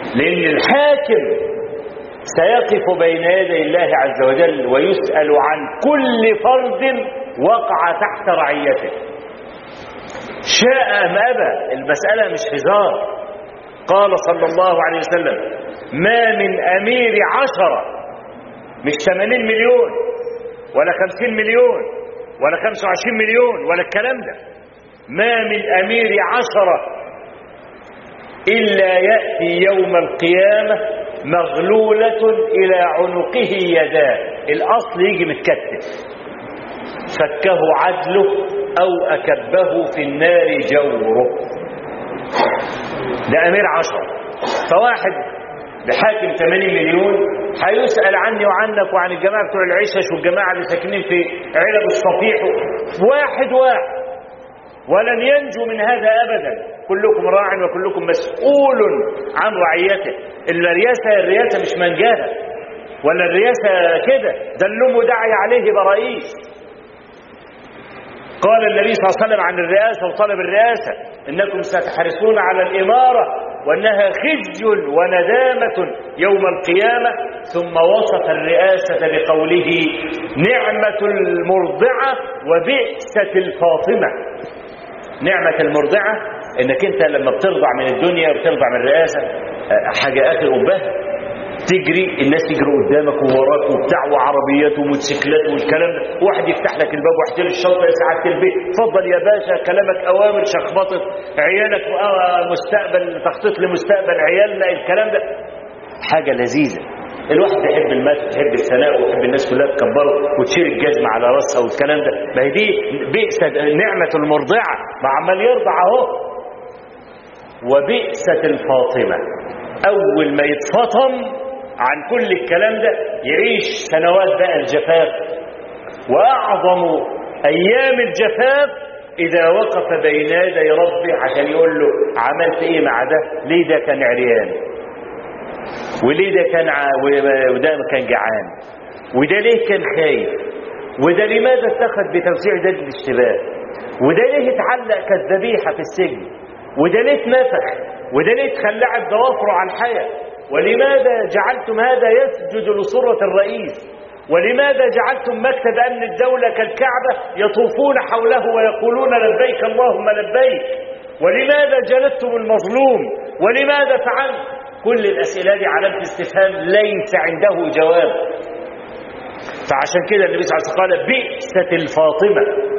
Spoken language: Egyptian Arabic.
لأن الحاكم سيقف بين يدي الله عز وجل ويسأل عن كل فرد وقع تحت رعيته شاء أم أبى المسألة مش هزار قال صلى الله عليه وسلم ما من أمير عشرة مش 80 مليون ولا 50 مليون ولا 25 مليون ولا الكلام ده ما من أمير عشرة إلا يأتي يوم القيامة مغلولة إلى عنقه يداه الأصل يجي متكتف فكه عدله أو أكبه في النار جوره ده أمير عشر فواحد بحاكم 80 مليون هيسأل عني وعنك وعن الجماعة بتوع العشش والجماعة اللي ساكنين في علب الصفيح واحد واحد ولن ينجو من هذا أبدا كلكم راع وكلكم مسؤول عن رعيته إلا الرياسة الرياسة مش منجاها ولا الرياسة كده ده اللوم داعي عليه برئيس قال النبي صلى الله عليه وسلم عن الرئاسة وطلب الرئاسة إنكم ستحرصون على الإمارة وأنها خزي وندامة يوم القيامة ثم وصف الرئاسة بقوله نعمة المرضعة وبئسة الفاطمة نعمة المرضعة انك انت لما بترضع من الدنيا وبترضع من الرئاسة حاجة اخر أبها تجري الناس يجروا قدامك ووراك وبتاع وعربيات وموتوسيكلات والكلام ده واحد يفتح لك الباب واحد الشنطه يا سعاده البيت اتفضل يا باشا كلامك اوامر شخبطه عيالك مستقبل تخطيط لمستقبل عيالنا الكلام ده حاجه لذيذه الواحد يحب المدح يحب الثناء ويحب الناس كلها تكبره وتشير الجزمة على راسها والكلام ده ما هي دي بئس نعمة المرضعة ما عمال يرضع اهو وبئسة الفاطمة أول ما يتفطم عن كل الكلام ده يعيش سنوات بقى الجفاف وأعظم أيام الجفاف إذا وقف بين يدي ربه عشان يقول له عملت إيه مع ده ليه ده كان عريان وليه ده كان ع... وده كان جعان وده ليه كان خايف وده لماذا اتخذ بتوسيع ذات الاشتباه وده ليه اتعلق كالذبيحة في السجن وده ليه اتنفخ وده ليه اتخلعت ضوافره عن الحياة ولماذا جعلتم هذا يسجد لصرة الرئيس ولماذا جعلتم مكتب أمن الدولة كالكعبة يطوفون حوله ويقولون لبيك اللهم لبيك ولماذا جلدتم المظلوم ولماذا فعلت كل الأسئلة دي علامة استفهام ليس عنده جواب فعشان كده النبي صلى الله عليه وسلم قال بئست الفاطمة